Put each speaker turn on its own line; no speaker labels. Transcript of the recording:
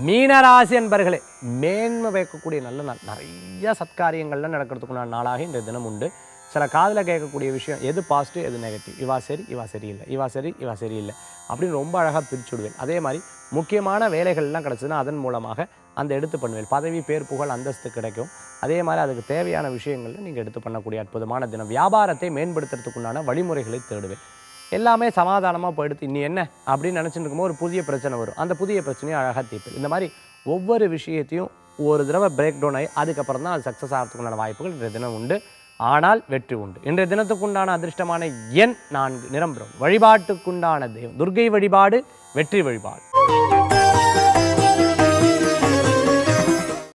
மீனராசி என்பர்களே மேன்மை வைக்கக்கூடிய நல்ல நாள் நிறைய சத்காரியங்கள்லாம் நடக்கிறதுக்குண்டான நாளாக இந்த தினம் உண்டு சில காதில் கேட்கக்கூடிய விஷயம் எது பாசிட்டிவ் எது நெகட்டிவ் இவா சரி இவா சரியில்லை இவா சரி இவா சரியில்லை அப்படின்னு ரொம்ப அழகாக பிரிச்சுடுவேன் அதே மாதிரி முக்கியமான வேலைகள்லாம் கிடச்சதுன்னா அதன் மூலமாக அந்த எடுத்து பண்ணுவேன் பதவி பேர் புகழ் அந்தஸ்து கிடைக்கும் அதே மாதிரி அதுக்கு தேவையான விஷயங்கள்ல நீங்கள் எடுத்து பண்ணக்கூடிய அற்புதமான தினம் வியாபாரத்தை மேம்படுத்துறதுக்குண்டான வழிமுறைகளை தேடுவேன் எல்லாமே சமாதானமாக போயிடுத்து இனி என்ன அப்படின்னு நினச்சிட்டு இருக்கும்போது ஒரு புதிய பிரச்சனை வரும் அந்த புதிய பிரச்சனையை அழகாக தீர்ப்பேன் இந்த மாதிரி ஒவ்வொரு விஷயத்தையும் ஒரு தடவை பிரேக் டவுன் ஆகி அதுக்கப்புறம் தான் அது சக்ஸஸ் ஆகிறதுக்குண்டான வாய்ப்புகள் இன்றைய தினம் உண்டு ஆனால் வெற்றி உண்டு இன்றைய தினத்துக்குண்டான அதிர்ஷ்டமான எண் நான்கு நிரம்புறம் வழிபாட்டுக்குண்டான தெய்வம் துர்க்கை வழிபாடு வெற்றி வழிபாடு